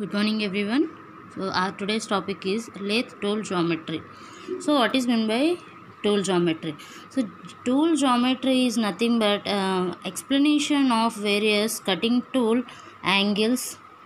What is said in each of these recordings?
Good morning, everyone. So, our today's topic is lathe tool geometry. So, what is meant by tool geometry? So, tool geometry is nothing but uh, explanation of various cutting tool angles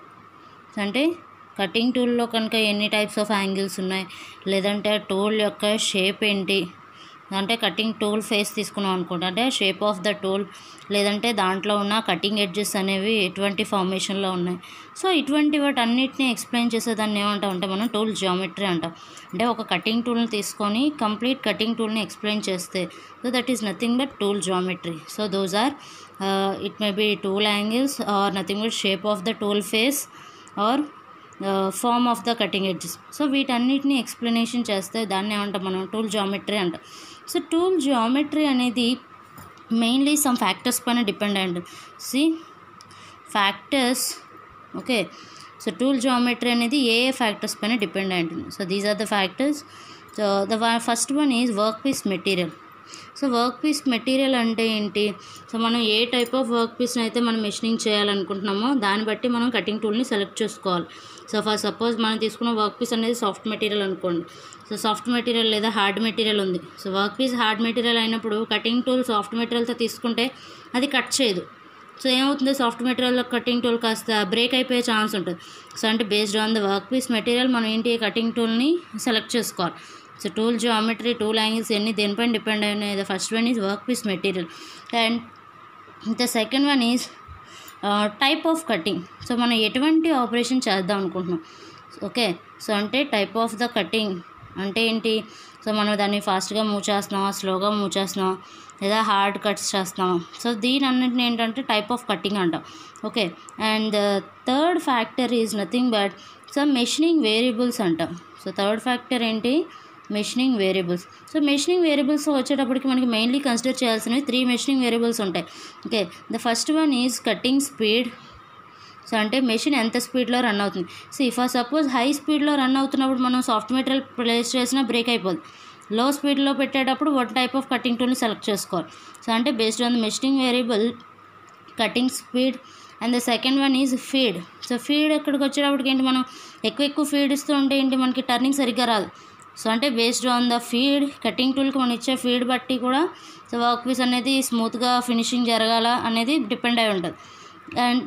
అంటే cutting టూల్లో కనుక ఎన్ని types of angles ఉన్నాయి లేదంటే tool యొక్క shape ఏంటి అంటే cutting tool face తీసుకున్నాం అనుకుంటా అంటే షేప్ ఆఫ్ ద టూల్ లేదంటే దాంట్లో ఉన్న కటింగ్ ఎడ్జెస్ అనేవి ఎటువంటి ఫార్మేషన్లో ఉన్నాయి సో ఇటువంటి వాటి అన్నిటిని ఎక్స్ప్లెయిన్ చేసేదాన్ని ఏమంటాం అంటే మనం టూల్ జియోమెట్రీ అంటాం అంటే ఒక కటింగ్ టూల్ని తీసుకొని కంప్లీట్ కటింగ్ టూల్ని ఎక్స్ప్లెయిన్ చేస్తే so that is nothing but tool geometry so those are it may be tool angles are nothing but shape of the tool face or form of the cutting edges so వీటన్నిటిని explanation చేస్తే దాన్ని ఏమంటాం మనం tool geometry అంటాం so tool geometry అనేది mainly some factors పైన depend అయ్యి ఉంటుంది see factors okay so tool geometry అనేది ఏ ఏ ఫ్యాక్టర్స్ పైన డిపెండ్ అయి ఉంటుంది so these are the factors so the first one is work piece material so work piece material అంటే ఏంటి సో మనం ఏ టైప్ ఆఫ్ వర్క్ పీస్ని అయితే మనం మెషినింగ్ చేయాలనుకుంటున్నామో దాన్ని బట్టి మనం కటింగ్ టూల్ని సెలెక్ట్ చేసుకోవాలి సో ఫర్ సపోజ్ మనం తీసుకున్న వర్క్ పీస్ అనేది సాఫ్ట్ మెటీరియల్ అనుకోండి సో సాఫ్ట్ మెటీరియల్ లేదా హార్డ్ మెటీరియల్ ఉంది so work piece hard material అయినప్పుడు కటింగ్ టూల్ సాఫ్ట్ మెటీరియల్తో తీసుకుంటే అది కట్ చేయదు సో ఏమవుతుంది సాఫ్ట్ మెటీరియల్లో కటింగ్ టూల్ కాస్త బ్రేక్ అయిపోయే ఛాన్స్ ఉంటుంది సో అంటే based on the work piece material మనం ఏంటి కటింగ్ టూల్ని సెలెక్ట్ చేసుకోవాలి so tool geometry tool angles ఎన్ని దేనిపైన డిపెండ్ అయి ఉన్నాయి the first one is work piece material and the second one is type of cutting so మనం ఎటువంటి ఆపరేషన్ చేద్దాం అనుకుంటున్నాం ఓకే సో అంటే టైప్ ఆఫ్ ద కటింగ్ అంటే ఏంటి సో మనం దాన్ని ఫాస్ట్గా మూవ్ చేస్తున్నామా స్లోగా మూవ్ చేస్తున్నామా లేదా హార్డ్ కట్స్ చేస్తున్నామా సో దీని అన్నింటిని ఏంటంటే టైప్ ఆఫ్ కటింగ్ అంటాం okay and third factor is nothing but some machining variables అంటాం సో థర్డ్ ఫ్యాక్టర్ ఏంటి machining variables so machining variables వచ్చేటప్పటికి మనకి మెయిన్లీ కన్సిడర్ చేయాల్సినవి త్రీ మెషినింగ్ వేరియబుల్స్ ఉంటాయి okay the first one is cutting speed so అంటే machine ఎంత స్పీడ్లో run అవుతుంది సో ఇఫ్ ఆ సపోజ్ హై స్పీడ్లో రన్ అవుతున్నప్పుడు మనం సాఫ్ట్ మెటీరియల్ ప్లేస్ చేసినా బ్రేక్ అయిపోదు లో స్పీడ్లో పెట్టేటప్పుడు వన్ టైప్ ఆఫ్ కటింగ్ టూల్ని సెలెక్ట్ చేసుకోవాలి సో అంటే based on the machining variable cutting speed and the second one is feed so feed ఎక్కడికి వచ్చేటప్పటికి ఏంటి మనం ఎక్కువ ఎక్కువ ఫీడ్ ఇస్తూ ఉంటే ఏంటి మనకి టర్నింగ్ సరిగ్గా రాదు సో అంటే based on the feed cutting టూల్కి మనం ఇచ్చే ఫీడ్ బట్టి కూడా సో వర్క్ పీస్ అనేది స్మూత్గా ఫినిషింగ్ జరగాల అనేది డిపెండ్ అయి ఉంటుంది and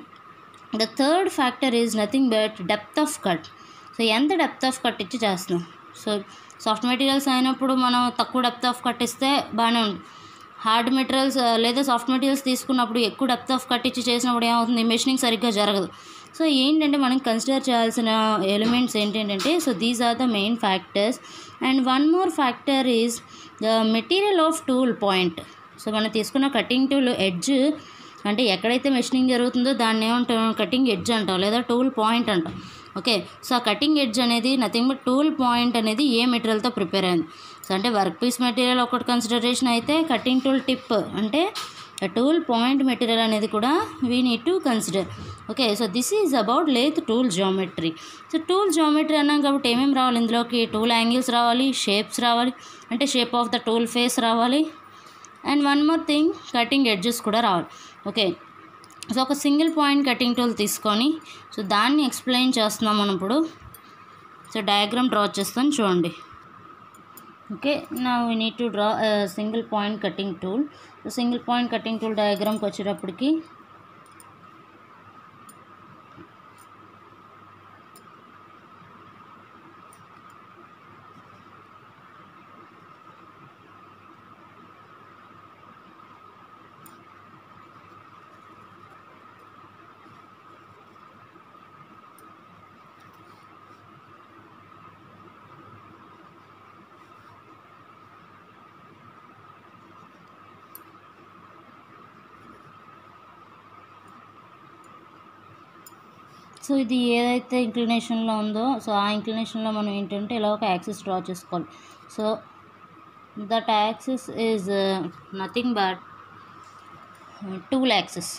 the third factor is nothing but depth of cut so ఎంత డెప్త్ ఆఫ్ కట్ ఇచ్చి చేస్తున్నాం సో సాఫ్ట్ మెటీరియల్స్ అయినప్పుడు మనం తక్కువ డెప్త్ ఆఫ్ కట్ ఇస్తే బాగానే ఉంది హార్డ్ మెటీరియల్స్ లేదా సాఫ్ట్ మెటీరియల్స్ తీసుకున్నప్పుడు ఎక్కువ డెప్త్ ఆఫ్ కట్ ఇచ్చి చేసినప్పుడు ఏమవుతుంది మెషినింగ్ సరిగ్గా జరగదు సో ఏంటంటే మనం కన్సిడర్ చేయాల్సిన ఎలిమెంట్స్ ఏంటంటే so these are the main factors and one more factor is the material of tool point so మనం తీసుకున్న కటింగ్ టూల్ ఎడ్జ్ అంటే ఎక్కడైతే మెషినింగ్ జరుగుతుందో దాన్ని ఏమంటాం కటింగ్ ఎడ్జ్ అంటాం లేదా టూల్ పాయింట్ అంటాం ఓకే సో ఆ కటింగ్ ఎడ్జ్ అనేది నథింగ్ బట్ టూల్ పాయింట్ అనేది ఏ మెటీరియల్తో ప్రిపేర్ అయింది సో అంటే వర్క్ పీస్ మెటీరియల్ ఒకటి కన్సిడరేషన్ అయితే కటింగ్ టూల్ టిప్ అంటే టూల్ పాయింట్ మెటీరియల్ అనేది కూడా we need to consider okay so this is about lathe tool geometry so tool geometry అన్నాం కాబట్టి ఏమేమి రావాలి ఇందులోకి టూల్ యాంగిల్స్ రావాలి షేప్స్ రావాలి అంటే shape of the tool face రావాలి and one more thing cutting edges కూడా రావాలి ఓకే సో ఒక సింగిల్ పాయింట్ కటింగ్ టూల్ తీసుకొని సో దాన్ని ఎక్స్ప్లెయిన్ చేస్తున్నాం మనం ఇప్పుడు సో డయాగ్రామ్ డ్రా చేస్తాను చూడండి ఓకే నా we need to draw single point cutting tool so single point cutting tool డయాగ్రామ్కి వచ్చేటప్పటికి సో ఇది ఏదైతే ఇంక్లినేషన్లో ఉందో సో ఆ ఇంక్లినేషన్లో మనం ఏంటంటే ఇలా ఒక యాక్సిస్ డ్రా చేసుకోవాలి so that axis is nothing but tool axis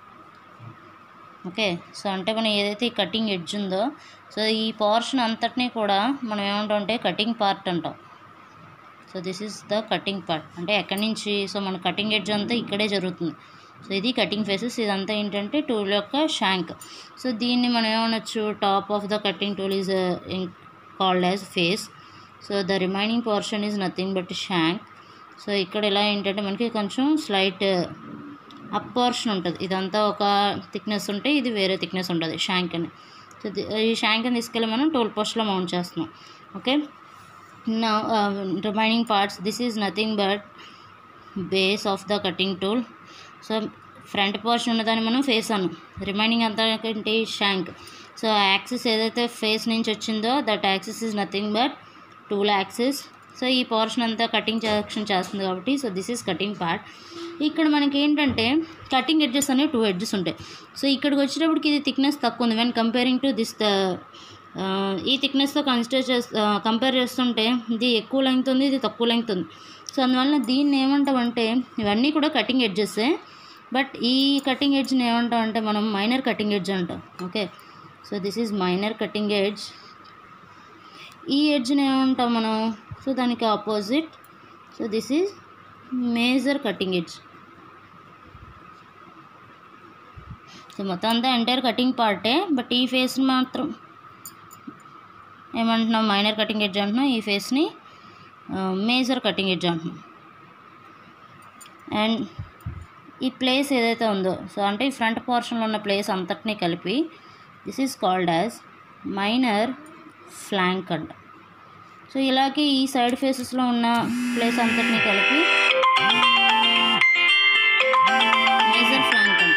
okay so అంటే మనం ఏదైతే ఈ కటింగ్ ఎడ్జ్ ఉందో సో ఈ పోర్షన్ అంతటినీ కూడా మనం ఏమంటాం అంటే కటింగ్ పార్ట్ అంటాం so this is the cutting part అంటే ఎక్కడి నుంచి సో మన కటింగ్ ఎడ్జ్ అంతా ఇక్కడే జరుగుతుంది సో ఇది కటింగ్ ఫేసెస్ ఇదంతా ఏంటంటే టూల్ యొక్క షాంక్ సో దీన్ని మనం ఏమనొచ్చు top of the cutting tool is called as face so the remaining portion is nothing but shank so ఇక్కడ ఇలా ఏంటంటే మనకి కొంచెం స్లైట్ అప్ పోర్షన్ ఉంటుంది ఇదంతా ఒక థిక్నెస్ ఉంటే ఇది వేరే థిక్నెస్ ఉంటుంది షాంక్ అని సో ఈ షాంక్ అని తీసుకెళ్ళి మనం టూల్ పోస్ట్లో మౌంట్ చేస్తున్నాం ఓకే నా remaining parts this is nothing but base of the cutting tool so front portion ఉన్నదాన్ని మనం ఫేస్ అను రిమైనింగ్ అంతా ఏంటి షాంక్ సో యాక్సిస్ ఏదైతే ఫేస్ నుంచి వచ్చిందో that axis is nothing but tool axis so ఈ పోర్షన్ అంతా కటింగ్ సెక్షన్ చేస్తుంది కాబట్టి so this is cutting part ఇక్కడ మనకి ఏంటంటే కటింగ్ ఎడ్జెస్ అనేవి టూ ఎడ్జెస్ ఉంటాయి సో ఇక్కడికి వచ్చేటప్పటికి ఇది థిక్నెస్ తక్కువ ఉంది when comparing to this the ఈ థిక్నెస్తో కన్సిడర్ చేస్తే కంపేర్ చేస్తుంటే ఇది ఎక్కువ లెంగ్త్ ఉంది ఇది తక్కువ లెంగ్త్ ఉంది సో అందువల్ల దీన్ని ఏమంటామంటే ఇవన్నీ కూడా కటింగ్ ఎడ్జెస్సే బట్ ఈ కటింగ్ ఎడ్జ్ని ఏమంటాం అంటే మనం మైనర్ కటింగ్ ఎడ్జ్ అంటాం okay so this is minor cutting edge ఈ ఎడ్జ్ని ఏమంటాం మనం సో దానికి opposite so this is major cutting edge so మొత్తం అంతా ఎంటైర్ కటింగ్ పార్టే బట్ ఈ ఫేస్ మాత్రం ఏమంటున్నాం మైనర్ కటింగ్ ఎడ్జ్ అంటున్నాం ఈ ఫేస్ని మేజర్ కటింగ్ ఎడ్జ్ అంటున్నాం అండ్ ఈ ప్లేస్ ఏదైతే ఉందో సో అంటే ఈ ఫ్రంట్ పోర్షన్లో ఉన్న ప్లేస్ అంతటినీ కలిపి this is called as minor flank అంట సో ఇలాగే ఈ సైడ్ ఫేసెస్లో ఉన్న ప్లేస్ అంతటినీ కలిపి మేజర్ ఫ్లాంక్ అంట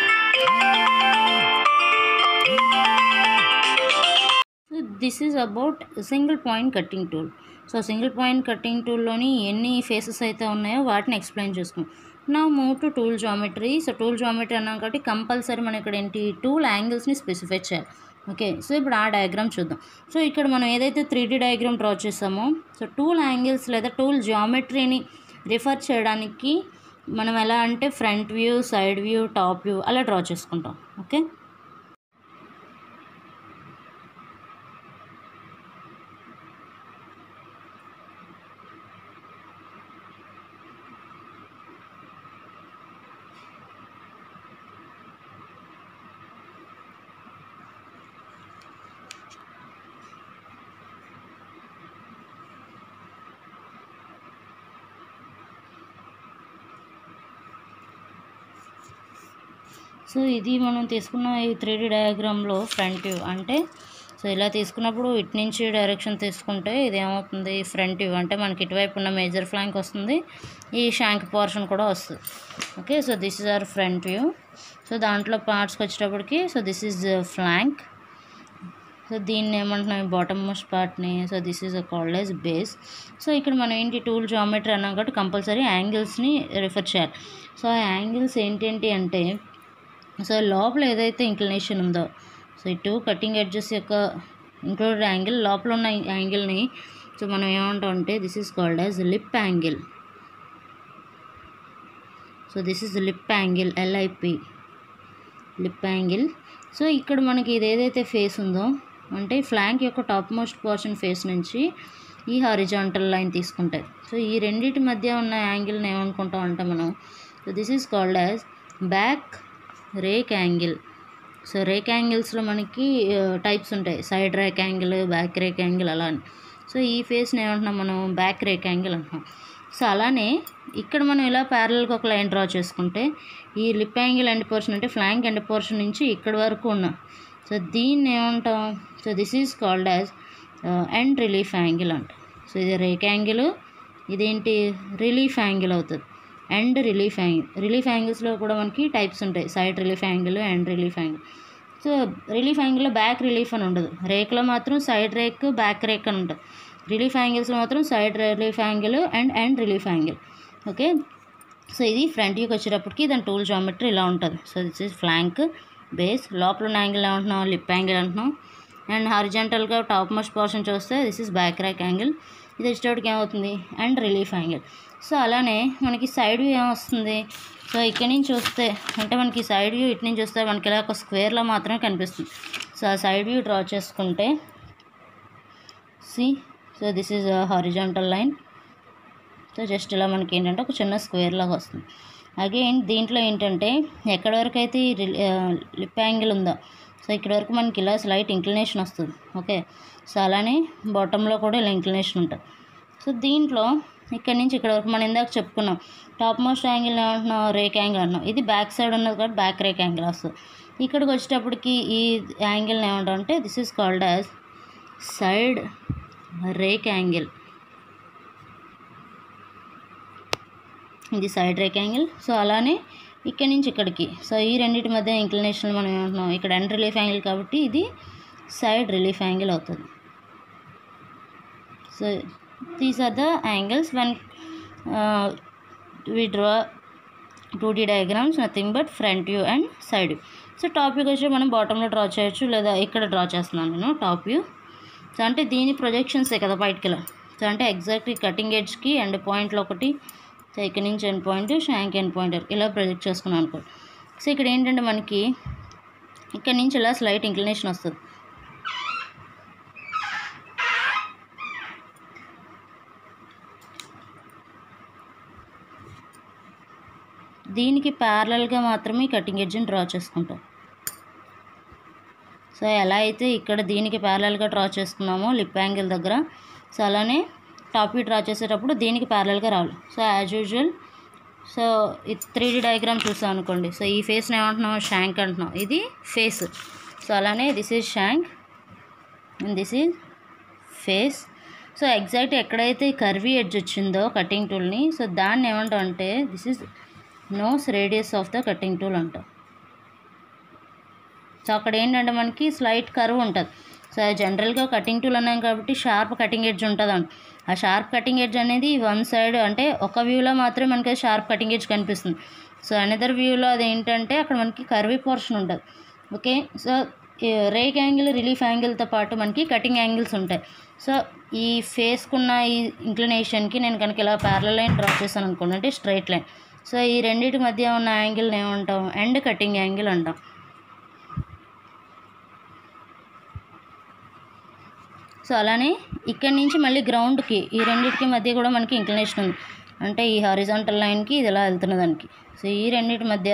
so this is about single point cutting tool so single point cutting టూల్లోని ఎన్ని ఫేసెస్ అయితే ఉన్నాయో వాటిని ఎక్స్ప్లెయిన్ చేసుకున్నాం నా move to tool geometry so tool geometry అన్నాం కాబట్టి కంపల్సరీ మనం ఇక్కడ ఏంటి టూల్ యాంగిల్స్ని స్పెసిఫై చేయాలి ఓకే సో ఇప్పుడు ఆ డయాగ్రామ్ చూద్దాం సో ఇక్కడ మనం ఏదైతే త్రీ డీ డయాగ్రామ్ డ్రా చేసామో సో టూల్ యాంగిల్స్ లేదా టూల్ జామెట్రీని రిఫర్ చేయడానికి మనం ఎలా అంటే front view side view top view అలా డ్రా చేసుకుంటాం ఓకే సో ఇది మనం తీసుకున్న ఈ త్రీ డీ డయాగ్రామ్లో ఫ్రంట్ వ్యూ అంటే సో ఇలా తీసుకున్నప్పుడు ఇటు నుంచి డైరెక్షన్ తీసుకుంటే ఇది ఏమవుతుంది ఫ్రంట్ వ్యూ అంటే మనకి ఇటువైపు ఉన్న మేజర్ ఫ్లాంక్ వస్తుంది ఈ షాంక్ పోర్షన్ కూడా వస్తుంది okay so this is our front view so దాంట్లో పార్ట్స్కి వచ్చేటప్పటికి so this is flank so దీన్ని ఏమంటున్నాం బాటమ్ మోస్ట్ పార్ట్ని so this is uh called as base so ఇక్కడ మనం ఏంటి టూల్ జామెట్రీ అన్నాం కాబట్టి కంపల్సరీ యాంగిల్స్ని రిఫర్ చేయాలి సో ఆ యాంగిల్స్ ఏంటేంటి అంటే సో లోపల ఏదైతే ఇంక్లినేషన్ ఉందో సో ఈ టూ కటింగ్ ఎడ్జెస్ యొక్క ఇంక్లూడెడ్ యాంగిల్ లోపల ఉన్న యాంగిల్ని సో మనం ఏమంటాం అంటే this is called as lip angle so this is lip angle L I P lip angle so ఇక్కడ మనకి ఇది ఏదైతే ఫేస్ ఉందో అంటే ఫ్లాంక్ యొక్క టాప్ మోస్ట్ పోర్షన్ ఫేస్ నుంచి ఈ హారిజాంటల్ లైన్ తీసుకుంటాయి సో ఈ రెండింటి మధ్య ఉన్న యాంగిల్ని ఏమనుకుంటాం అంటే మనం so this is called as back rake angle so rake యాంగిల్స్లో మనకి టైప్స్ ఉంటాయి side rake angle back rake angle అలా అని సో ఈ ఫేస్ని ఏమంటున్నాం మనం బ్యాక్ రేక్ యాంగిల్ అంటున్నాం సో అలానే ఇక్కడ మనం ఇలా ప్యారల్గా ఒక లైన్ డ్రా చేసుకుంటే ఈ లిప్ యాంగిల్ ఎండ్ పోర్షన్ అంటే ఫ్లాంక్ ఎండ్ పోర్షన్ నుంచి ఇక్కడ వరకు ఉన్న సో దీన్ని ఏమంటాం so this is called as end relief angle అంట సో ఇది రేక్ యాంగిల్ ఇదేంటి రిలీఫ్ యాంగిల్ అవుతుంది ఎండ్ రిలీఫ్ యాంగిల్ రిలీఫ్ యాంగిల్స్లో కూడా మనకి టైప్స్ ఉంటాయి side relief angle end relief angle so relief యాంగిల్లో బ్యాక్ రిలీఫ్ అని ఉండదు రేక్లో మాత్రం సైడ్ రేక్ బ్యాక్ రేక్ అని ఉంటుంది రిలీఫ్ యాంగిల్స్లో మాత్రం side relief angle and end relief angle okay so ఇది ఫ్రంట్ వ్యూకి వచ్చేటప్పటికి దాని టూల్ జామెట్రీ ఇలా ఉంటుంది so this is flank base లోపల ఉన్న యాంగిల్ ఏమంటున్నాం లిప్ యాంగిల్ అంటున్నాం అండ్ హారిజెంటల్గా టాప్ మోస్ట్ పోర్షన్ చూస్తే this is back rake angle ఇది వచ్చేటప్పటికి ఏమవుతుంది అండ్ రిలీఫ్ యాంగిల్ సో అలానే మనకి సైడ్ వ్యూ ఏమొస్తుంది సో ఇక్కడి నుంచి చూస్తే అంటే మనకి సైడ్ వ్యూ ఇటు నుంచి చూస్తే మనకి ఇలా ఒక స్క్వేర్లో మాత్రమే కనిపిస్తుంది సో ఆ సైడ్ వ్యూ డ్రా చేసుకుంటే see so this is horizontal line so just ఇలా మనకి ఏంటంటే ఒక చిన్న స్క్వేర్ లాగా వస్తుంది అగైన్ దీంట్లో ఏంటంటే ఎక్కడి వరకు అయితే ఈ లిప్ యాంగిల్ ఉందో సో ఇక్కడ వరకు మనకి ఇలా స్లైట్ ఇంక్లినేషన్ వస్తుంది ఓకే సో అలానే బాటంలో కూడా ఇలా ఇంక్లినేషన్ ఉంటుంది సో దీంట్లో ఇక్కడ నుంచి ఇక్కడ వరకు మనం ఇందాక చెప్పుకున్నాం టాప్ మోస్ట్ యాంగిల్ ఏమంటున్నాం రేక్ యాంగిల్ అంటున్నాం ఇది బ్యాక్ సైడ్ ఉన్నది కాబట్టి బ్యాక్ రేక్ యాంగిల్ వస్తుంది ఇక్కడికి వచ్చేటప్పటికి ఈ యాంగిల్ని ఏమంటాం అంటే this is called as side rake angle ఇది సైడ్ రేక్ యాంగిల్ సో అలానే ఇక్కడ నుంచి ఇక్కడికి సో ఈ రెండింటి మధ్య ఇంక్లినేషన్ మనం ఏమంటున్నాం ఇక్కడ ఎండ్ రిలీఫ్ యాంగిల్ కాబట్టి ఇది సైడ్ రిలీఫ్ యాంగిల్ అవుతుంది so these are the angles one we draw two D diagrams nothing but front view and side view so top view వచ్చి మనం బాటంలో డ్రా చేయొచ్చు లేదా ఇక్కడ డ్రా చేస్తున్నాను నేను టాప్ వ్యూ సో అంటే దీని ప్రొజెక్షన్సే కదా బయటికి ఇలా సో అంటే ఎగ్జాక్ట్ కటింగ్ ఎడ్జ్కి ఎండ్ పాయింట్లో ఒకటి సో ఇక్కడ నుంచి end point shank end point ఇలా ప్రొజెక్ట్ చేసుకున్నాం అనుకో సో ఇక్కడ ఏంటంటే మనకి ఇక్కడ నుంచి ఇలా స్లైట్ ఇంక్లినేషన్ వస్తుంది దీనికి ప్యారలల్గా మాత్రమే కటింగ్ ఎడ్జ్ని డ్రా చేసుకుంటాం సో ఎలా అయితే ఇక్కడ దీనికి ప్యారలల్గా డ్రా చేసుకున్నామో లిప్ యాంగిల్ దగ్గర సో అలానే టాప్ వ్యూ డ్రా చేసేటప్పుడు దీనికి ప్యారలల్గా రావాలి సో యాజ్ యూజువల్ సో ఈ త్రీ డీ డయాగ్రామ్ చూసాం అనుకోండి సో ఈ ఫేస్ని ఏమంటున్నాం షయాంక్ అంటున్నాం ఇది ఫేస్ సో అలానే this is shank and this is face so exact ఎక్కడైతే కర్వీ ఎడ్జ్ వచ్చిందో కటింగ్ టూల్ని సో దాన్ని ఏమంటాం అంటే this is nose radius of the cutting tool అంటాం సో అక్కడ ఏంటంటే మనకి స్లైట్ కర్వ్ ఉంటుంది సో జనరల్గా కటింగ్ టూల్ అన్నాం కాబట్టి షార్ప్ కటింగ్ ఎడ్జ్ ఉంటుంది అంట ఆ షార్ప్ కటింగ్ ఎడ్జ్ అనేది వన్ సైడ్ అంటే ఒక వ్యూలో మాత్రమే మనకి షార్ప్ కటింగ్ ఎడ్జ్ కనిపిస్తుంది సో అనదర్ వ్యూలో అది ఏంటంటే అక్కడ మనకి కర్వీ పోర్షన్ ఉంటుంది okay so rake angle relief యాంగిల్తో పాటు మనకి కటింగ్ యాంగిల్స్ ఉంటాయి సో ఈ ఫేస్కున్న ఈ ఇంక్లినేషన్కి నేను కనుక ఇలా ప్యారల లైన్ డ్రా చేశాను అనుకోండి అంటే స్ట్రైట్ లైన్ సో ఈ రెండింటి మధ్య ఉన్న యాంగిల్ని ఏమంటాం ఎండ్ కటింగ్ యాంగిల్ అంటాం సో అలానే ఇక్కడి నుంచి మళ్ళీ గ్రౌండ్కి ఈ రెండింటికి మధ్య కూడా మనకి ఇంక్లినేషన్ ఉంది అంటే ఈ హారిజాంటల్ లైన్కి ఇది ఇలా వెళ్తున్న దానికి సో ఈ రెండింటి మధ్య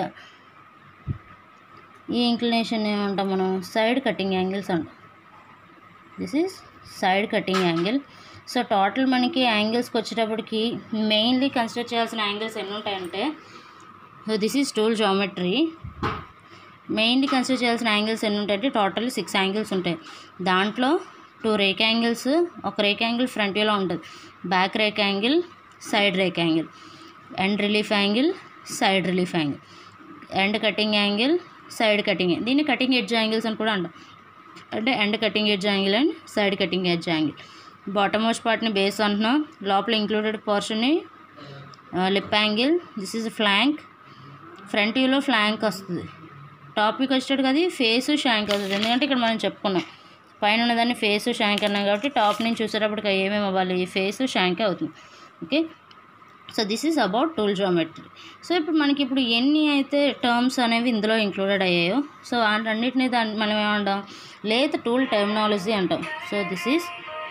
ఈ ఇంక్లినేషన్ ఏమంటాం మనం సైడ్ కటింగ్ యాంగిల్స్ అంటాం this is side cutting angle so total మనకి యాంగిల్స్కి వచ్చేటప్పటికి మెయిన్లీ కన్సిడర్ చేయాల్సిన యాంగిల్స్ ఎన్ని ఉంటాయంటే so this is tool geometry mainly consider చేయాల్సిన యాంగిల్స్ ఎన్ని ఉంటాయంటే టోటల్ సిక్స్ యాంగిల్స్ ఉంటాయి దాంట్లో టూ రేక్ యాంగిల్స్ ఒక రేక్ యాంగిల్ ఫ్రంట్ వ్యూలో ఉంటుంది back rake angle side rake angle end relief angle side relief angle end cutting angle side cutting దీన్ని cutting edge angles అని కూడా అంటాం అంటే end cutting edge angle and side cutting edge angle bottom most పార్ట్ని base అంటున్నాం లోపల included పోర్షన్ని lip angle this is flank front వ్యూలో ఫ్లాంక్ వస్తుంది టాపిక్ వచ్చేటప్పుడు అది ఫేస్ షాంక్ అవుతుంది ఎందుకంటే ఇక్కడ మనం చెప్పుకున్నాం పైన ఉన్నదాన్ని ఫేస్ షాంక్ అన్నాం కాబట్టి టాప్ నుంచి చూసేటప్పటికి ఏమేమి అవ్వాలి ఫేస్ షాంక్ అవుతుంది okay so this is about tool geometry so ఇప్పుడు మనకి ఇప్పుడు ఎన్ని అయితే టర్మ్స్ అనేవి ఇందులో ఇంక్లూడెడ్ అయ్యాయో సో అన్నిటిని దాన్ని మనం ఏమంటాం లేత్ టూల్ టెర్మినాలజీ అంటాం so this is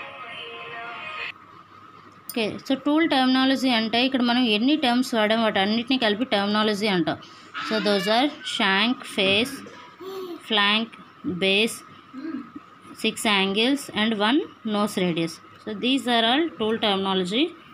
okay so tool terminology అంటే ఇక్కడ మనం ఎన్ని టర్మ్స్ వాడాం వాటి అన్నిటిని కలిపి టెర్మినాలజీ అంటాం so those are shank face flank base six angles and one nose radius so these are all tool terminology